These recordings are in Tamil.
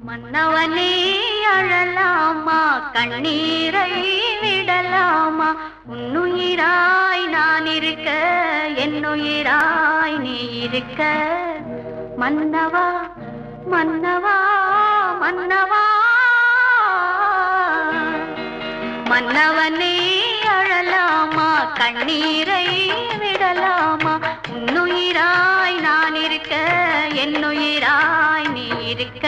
மன்னவனே அழலாமா கண்ணீரை விடலாமா உன்னுயிராய் நான் இருக்க என்னுயிராய் நீ இருக்க மன்னவா மன்னவா மன்னவா மன்னவனே அழலாமா கண்ணீரை விடலாமா உன்னுயிராய் நான் இருக்க என்னுயிராய் நீ இருக்க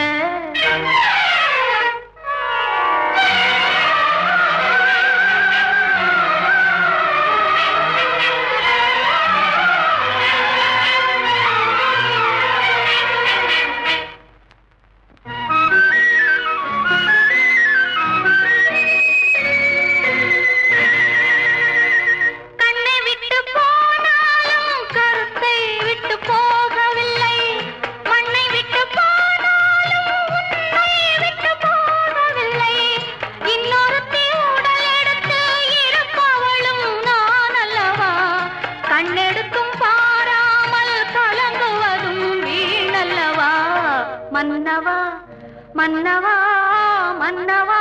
கண்ணை விட்டு போனாலும் கருத்தை விட்டு போகவில்லை மண்ணை விட்டு போனாலும் உன்னை விட்டு போகவில்லை இன்னொருத்தி உடல் எடுத்து இருப்பவளும் நான் அல்லவா கண்ணெடுத்தும் பாராமல் கலங்குவதும் வீணல்லவா மன்னவா மன்னவா மன்னவா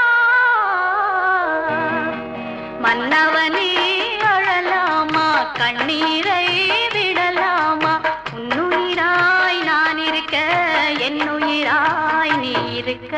மன்னவனே அழலாமா கண்ணீரை விடலாமா உன்னுயிராய் நான் இருக்க என்னுயிராய் நீ இருக்க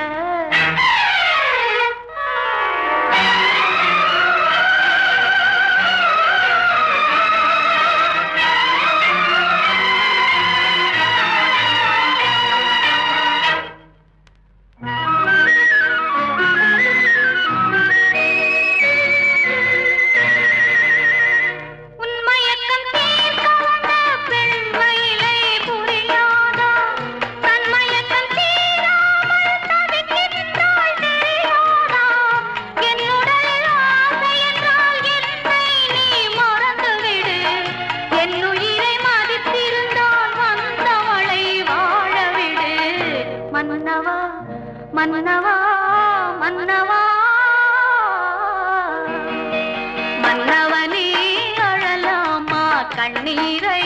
உன்மயக்கம் தீர்க்க வந்த பெண்மயிலை புரியாதா தன்மயக்கம் தீராமல் தவிக்கின்றாள் தெரியாதா என்னுடைய ஆசை என்றால் என்னை நீ மறந்துவிடு என் உயிரை மதித்திருந்தால் வந்தவளை வாழவிடு மன்னவா மன்னவா மன்னவா மன்னவனே அழலாமா கண்ணீரை